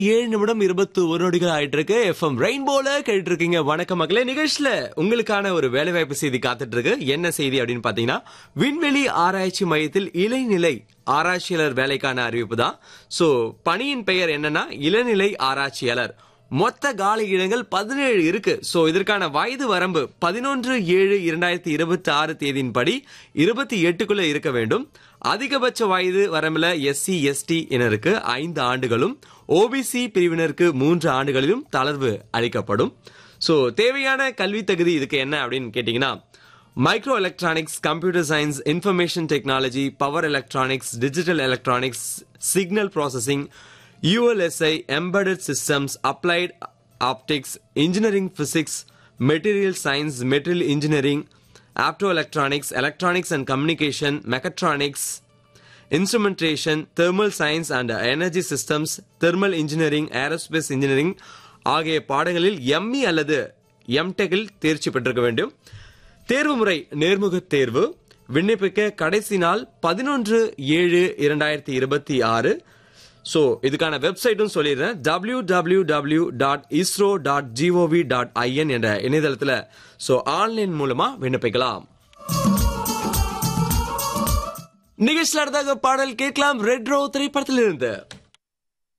ஏழு நிமிடம் இருபத்தி ஒரு நொடிகள் ஆயிட்டு இருக்கு எஃப்எம் ரெயின்போல கேட்டு இருக்கீங்க வணக்கம் மக்களே நிகழ்ச்சியில உங்களுக்கான ஒரு வேலைவாய்ப்பு செய்தி காத்துட்டு இருக்கு என்ன செய்தி அப்படின்னு பாத்தீங்கன்னா விண்வெளி ஆராய்ச்சி மையத்தில் இளைநிலை ஆராய்ச்சியாளர் வேலைக்கான அறிவிப்பு தான் சோ பணியின் பெயர் என்னன்னா இளநிலை ஆராய்ச்சியாளர் மொத்த காலி இடங்கள் பதினேழு இருக்கு சோ இதற்கான வயது வரம்பு பதினொன்று ஏழு இரண்டாயிரத்தி இருபத்தி ஆறு தேதியின்படி இருபத்தி எட்டுக்குள்ள இருக்க வேண்டும் அதிகபட்ச வயது வரம்புல எஸ்சி எஸ்டி இனருக்கு ஐந்து ஆண்டுகளும் ஓபிசி பிரிவினருக்கு மூன்று ஆண்டுகளிலும் தளர்வு அளிக்கப்படும் சோ தேவையான கல்வி தகுதி இதுக்கு என்ன அப்படின்னு கேட்டீங்கன்னா micro electronics computer science information technology power electronics digital electronics signal processing ULSI embedded systems applied optics engineering physics material science material engineering opto electronics electronics and communication mechatronics instrumentation thermal science and energy systems thermal engineering aerospace engineering ஆகிய பாடங்களில் ME அல்லது எம்டெக்கில் தேர்ச்சி பெற்றிருக்க வேண்டும் தேர்வு முறை நேர்முக தேர்வு விண்ணப்பிக்க கடைசி நாள் பதினொன்று ஏழு இரண்டாயிரத்தி இருபத்தி ஆறு ஸோ இதுக்கான வெப்சைட்டும் சொல்லிடுறேன் W W W dot ISRO dot gov dot in என்ற இணையதளத்தில் ஸோ ஆன்லைன் மூலமா விண்ணப்பிக்கலாம் நிகழ்ச்சியில் அடுத்தாக பாடல் கேட்கலாம் ரெட் ரோ திரைப்படத்திலிருந்து